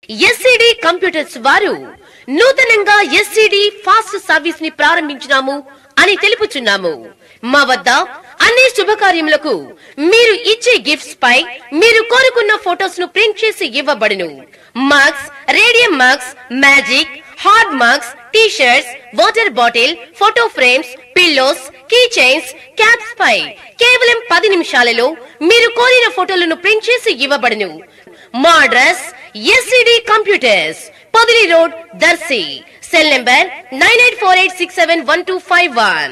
SCD computers వారు నూతనంగా SCD fast service ని ప్రారంభించినాము అని తెలుపుచున్నాము మా వద్ద అన్ని శుభకార్యములకు మీరు ఇచ్చే గిఫ్ట్స్ పై మీరు కోరుకున్న ఫోటోస్ ను ప్రింట్ చేసి ఇవ్వబడును marks radium marks magic hard marks T shirts water bottle photo frames pillows key chains caps పై కేవలం పది నిమిషాలలో మీరు కోరిన ఫోటోలను ప్రింట్ చేసి ఇవ్వబడును మా address S C D computers Podili road Darsi cell number nine eight four eight six seven one two five one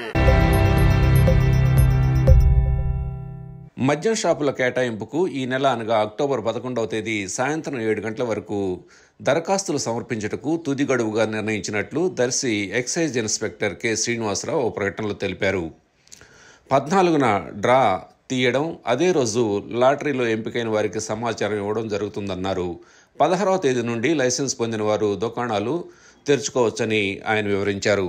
మద్యం షాపుల కేటాయింపుకు ఈ నెల అనగా అక్టోబర్ పదకొండవ తేదీ సాయంత్రం ఏడు గంటల వరకు దరఖాస్తులు సమర్పించుటకు తుది గడువుగా నిర్ణయించినట్లు Darsi excise inspector K Srinivasa Rao ఓ ప్రకటనలో తెలిపారు పద్నాలుగున డ్రా తీయడం అదే రోజు లాటరీలో ఎంపికైన వారికి సమాచారం ఇవ్వడం జరుగుతుందన్నారు పదహారవ తేదీ నుండి లైసెన్స్ పొందిన వారు దుకాణాలు తెరుచుకోవచ్చని ఆయన వివరించారు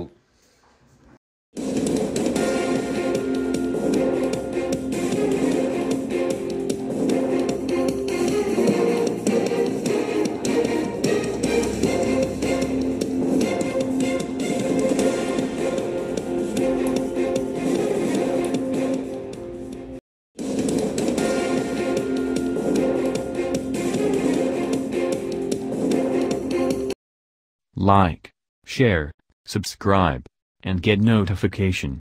Like, share, subscribe, and get notification.